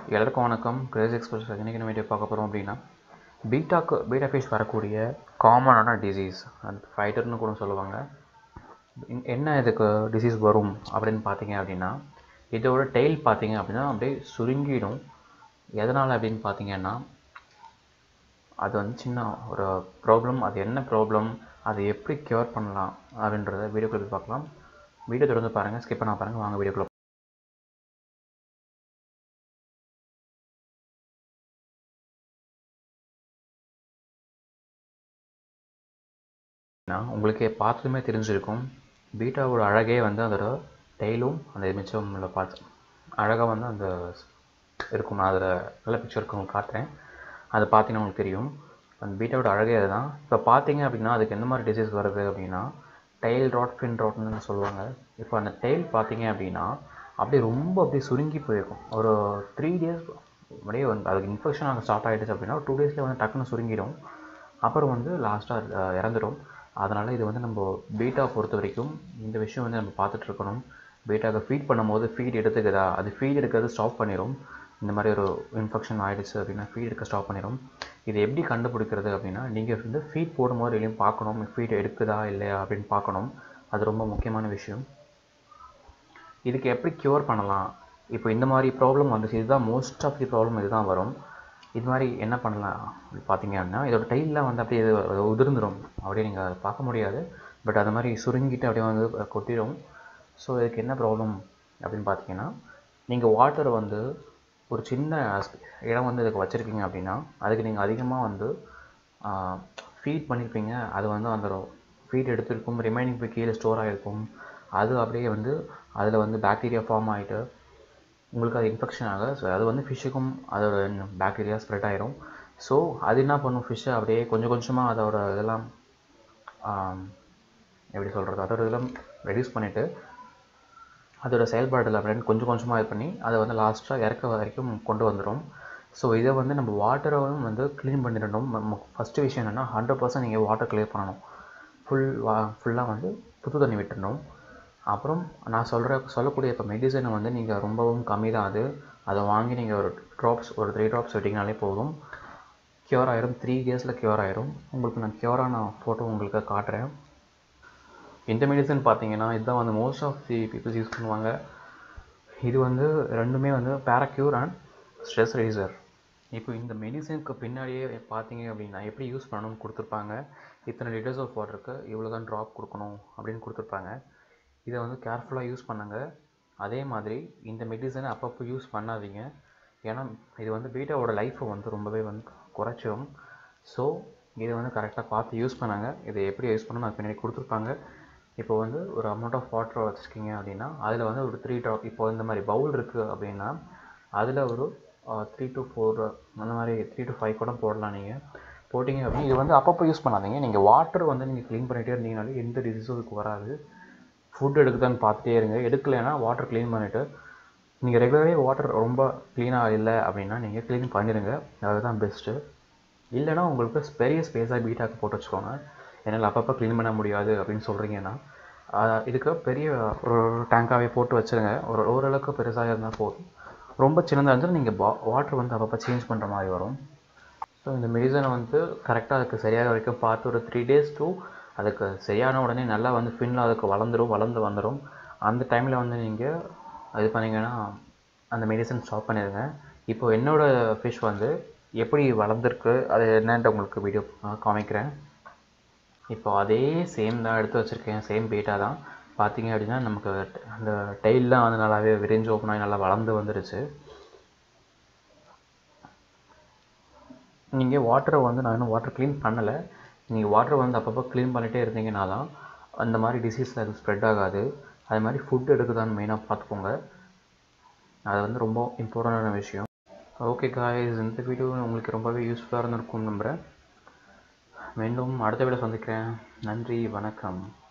எல்லாருக்கும் வணக்கம் grace express இன்றைக்கி நம்ம வீடியோ பார்க்க போகிறோம் அப்படின்னா பீட்டாக்கு பீட்டா ஃபிஷ் வரக்கூடிய காமனான டிசீஸ் அந்த ஃபைட்டர்னு கூட சொல்லுவாங்க இன்- என்ன இதுக்கு டிசீஸ் வரும் அப்படின்னு பார்த்தீங்க அப்படின்னா இதோட டெய்ல் பார்த்தீங்க அப்படின்னா அப்படியே சுருங்கிடும் எதனால் அப்படின்னு பார்த்தீங்கன்னா அது வந்து சின்ன ஒரு ப்ராப்ளம் அது என்ன ப்ராப்ளம் அதை எப்படி க்யூர் பண்ணலாம் அப்படின்றத வீடியோக்குள்ள போய் பார்க்கலாம் வீடியோ தொடர்ந்து பாருங்கள் ஸ்கிப் பண்ண பாருங்கள் வாங்க வீடியோக்குள்ள நான் உங்களுக்கே பார்த்ததுமே தெரிஞ்சிருக்கும் பீட்டாவோட அழகே வந்து அதோட டெய்லும் அந்த மிச்சம் உள்ள பார்த்து அழகாக வந்து அந்த இருக்கும் நான் அதில் நல்ல பிக்சர் இருக்கும் உங்களுக்கு காட்டுறேன் அதை பார்த்தீங்கன்னா உங்களுக்கு தெரியும் அந்த பீட்டாவோட அழகே அதுதான் இப்போ பார்த்தீங்க அப்படின்னா அதுக்கு எந்த மாதிரி டிசீஸ் வருது அப்படின்னா டெய்ல் ராட் ஃபின் ராட்னு சொல்லுவாங்க இப்போ அந்த டெய்ல் பார்த்தீங்க அப்படின்னா அப்படியே ரொம்ப அப்படியே சுருங்கி போயிருக்கும் ஒரு த்ரீ டேஸ் அப்படியே வந்து அதுக்கு இன்ஃபெக்ஷன் அங்கே ஸ்டார்ட் ஆகிடுச்சு அப்படின்னா டூ டேஸ்லேயே வந்து டக்குன்னு சுருங்கிடும் அப்புறம் வந்து லாஸ்ட்டாக இறந்துடும் அதனால் இது வந்து நம்ம பீட்டா பொறுத்த வரைக்கும் இந்த விஷயம் வந்து நம்ம பார்த்துட்டு இருக்கணும் பீட்டாவுக்கு ஃபீட் பண்ணும்போது ஃபீட் எடுத்துக்குதா அது ஃபீட் எடுக்கிறது ஸ்டாப் பண்ணிடும் இந்த மாதிரி ஒரு இன்ஃபெக்ஷன் ஆகிடுச்சு அப்படின்னா ஃபீட் எடுக்க ஸ்டாப் பண்ணிடும் இது எப்படி கண்டுபிடிக்கிறது அப்படின்னா நீங்கள் வந்து ஃபீட் போடும்போது எதையும் பார்க்கணும் ஃபீட் எடுக்குதா இல்லையா அப்படின்னு பார்க்கணும் அது ரொம்ப முக்கியமான விஷயம் இதுக்கு எப்படி க்யூர் பண்ணலாம் இப்போ இந்த மாதிரி ப்ராப்ளம் வந்துச்சு இதுதான் மோஸ்ட் ஆஃப் தி ப்ராப்ளம் இதுதான் வரும் இது மாதிரி என்ன பண்ணலாம் பார்த்தீங்க அப்படின்னா இதோட டைல்லாம் வந்து அப்படியே இது உதிர்ந்துடும் அப்படியே நீங்கள் அதை பார்க்க முடியாது பட் அது மாதிரி சுருங்கிட்டு அப்படியே வந்து கொட்டிடும் ஸோ இதுக்கு என்ன ப்ராப்ளம் அப்படின்னு பார்த்தீங்கன்னா நீங்கள் வாட்டரை வந்து ஒரு சின்ன இடம் வந்து இதுக்கு வச்சுருக்கீங்க அப்படின்னா அதுக்கு நீங்கள் அதிகமாக வந்து ஃபீட் பண்ணியிருப்பீங்க அது வந்து அந்த ஃபீட் எடுத்திருக்கும் ரிமைனிங் போய் கீழே ஸ்டோர் ஆகிருக்கும் அது அப்படியே வந்து அதில் வந்து பாக்டீரியா ஃபார்ம் ஆகிட்டு உங்களுக்கு அது இன்ஃபெக்ஷன் ஆக ஸோ அது வந்து ஃபிஷ்ஷுக்கும் அதோட பாக்டீரியா ஸ்ப்ரெட் ஆயிரும் ஸோ அது என்ன பண்ணும் ஃபிஷ்ஷை அப்படியே கொஞ்சம் கொஞ்சமாக அதோட இதெல்லாம் ஆம், எப்படி சொல்கிறது அதோட இதெல்லாம் ரெடியூஸ் பண்ணிவிட்டு அதோட செயல்பாடுல அப்படின்னு கொஞ்சம் கொஞ்சமாக இது பண்ணி அதை வந்து லாஸ்ட்டாக இறக்க வரைக்கும் கொண்டு வந்துடும் ஸோ இதை வந்து நம்ம வாட்டரும் வந்து க்ளீன் பண்ணிடணும் ஃபஸ்ட்டு விஷயம் என்னென்னா ஹண்ட்ரட் பர்சன்ட் நீங்கள் வாட்டர் க்ளியர் பண்ணணும் ஃபுல் வா ஃபுல்லாக வந்து புது தண்ணி விட்டுடணும் அப்புறம் நான் சொல்கிற சொல்லக்கூடிய இப்போ மெடிசனை வந்து நீங்கள் ரொம்பவும் கம்மி தான் அது அதை வாங்கி நீங்கள் ஒரு ட்ராப்ஸ் ஒரு த்ரீ ட்ராப்ஸ் விட்டிங்கனாலே போதும் க்யூர் ஆயிரும் த்ரீ டேஸில் க்யூர் ஆயிரும் உங்களுக்கு நான் க்யூரான ஃபோட்டோ உங்களுக்கு காட்டுறேன் இந்த மெடிசன் பார்த்தீங்கன்னா இதுதான் வந்து most of the peoples use பண்ணுவாங்க இது வந்து ரெண்டுமே வந்து பேராக்யூர் அண்ட் ஸ்ட்ரெஸ் ரைசர் இப்போ இந்த மெடிசனுக்கு பின்னாடியே பார்த்தீங்க அப்படின்னா எப்படி யூஸ் பண்ணணும்னு கொடுத்துருப்பாங்க இத்தனை லிட்டர்ஸ் ஆஃப் வாட்டருக்கு இவ்வளோ தான் ட்ராப் கொடுக்கணும் அப்படின்னு கொடுத்துருப்பாங்க இதை வந்து கேர்ஃபுல்லாக யூஸ் பண்ணுங்க அதே மாதிரி இந்த மெடிசனை அப்பப்போ யூஸ் பண்ணாதீங்க ஏன்னா இது வந்து பீட்டாவோட லைஃப்பை வந்து ரொம்பவே வந்து குறைச்சிரும் ஸோ இதை வந்து கரெக்டாக பார்த்து யூஸ் பண்ணாங்க இதை எப்படி யூஸ் பண்ணணும் அது பின்னாடி கொடுத்துருப்பாங்க இப்போ வந்து ஒரு அமௌண்ட் ஆஃப் வாட்டர் வச்சுருக்கீங்க அப்படின்னா அதில் வந்து ஒரு த்ரீ ட்ராப் இப்போ இந்த மாதிரி பவுல் இருக்குது அப்படின்னா அதில் ஒரு த்ரீ டு ஃபோர் அந்த மாதிரி த்ரீ டு ஃபைவ் கூட போடலாம் நீங்கள் போட்டிங்க அப்படின்னா இது வந்து அப்பப்போ யூஸ் பண்ணாதீங்க நீங்கள் வாட்டர் வந்து நீங்கள் க்ளீன் பண்ணிகிட்டே இருந்தீங்கனாலே எந்த டிசீஸும் இதுக்கு வராது ஃபுட் எடுக்குதான்னு பார்த்துட்டே இருங்க எடுக்கலைன்னா வாட்டர் க்ளீன் பண்ணிவிட்டு நீங்கள் ரெகுலரே வாட்டர் ரொம்ப க்ளீனாக இல்லை அப்படின்னா நீங்கள் க்ளீன் பண்ணிடுங்க அதுதான் பெஸ்ட்டு இல்லைனா உங்களுக்கு பெரிய ஸ்பேஸாக பீட்டாக்கு போட்டு வச்சுக்கோங்க என்னால் அப்பப்போ க்ளீன் பண்ண முடியாது அப்படின்னு சொல்கிறீங்கன்னா ஆஹ் இதுக்கு பெரிய ஒரு டேங்காகவே போட்டு வச்சுருங்க ஒரு ஓரளவுக்கு பெருசாக இருந்தால் போதும் ரொம்ப சின்னதாக இருந்தால் நீங்கள் வா வாட்டர் வந்து அப்பப்போ சேஞ்ச் பண்ணுற மாதிரி வரும் ஸோ இந்த மெடிசனை வந்து கரெக்டாக அதுக்கு சரியாக வரைக்கும் பார்த்து ஒரு த்ரீ டேஸ் டூ அதுக்கு சரியான உடனே நல்லா வந்து ஃபின்னில் அதுக்கு வளர்ந்துரும் வளர்ந்து வந்துடும் அந்த டைமில் வந்து நீங்கள் இது பண்ணீங்கன்னா அந்த மெடிசன் ஸ்டாப் பண்ணிடுங்க இப்போ என்னோடய ஃபிஷ் வந்து எப்படி வளர்ந்துருக்கு அது என்னன்ட்டு உங்களுக்கு வீடியோ காமிக்கிறேன் இப்போ அதே சேம் தான் எடுத்து வச்சுருக்கேன் சேம் பீட்டா தான் பார்த்தீங்க அப்படின்னா நமக்கு அந்த டெய்லாம் வந்து நல்லாவே விரிஞ்சு ஓப்பன் ஆகி நல்லா வளர்ந்து வந்துருச்சு நீங்கள் வாட்டரை வந்து நான் இன்னும் வாட்டர் க்ளீன் பண்ணலை நீங்கள் வாட்டரை வந்து அப்பப்போ க்ளீன் பண்ணிகிட்டே இருந்தீங்கன்னா தான் அந்த மாதிரி டிசீஸில் அது ஸ்ப்ரெட் ஆகாது அது மாதிரி ஃபுட் எடுக்குதான்னு மெயினாக பார்த்துக்கோங்க அது வந்து ரொம்ப இம்பார்ட்டண்டான விஷயம் ஓகே காய்ஸ் இந்த வீடியோ உங்களுக்கு ரொம்பவே யூஸ்ஃபுல்லாக இருந்திருக்கும் நம்புகிறேன் மீண்டும் அடுத்த வீடியோ சந்திக்கிறேன் நன்றி வணக்கம்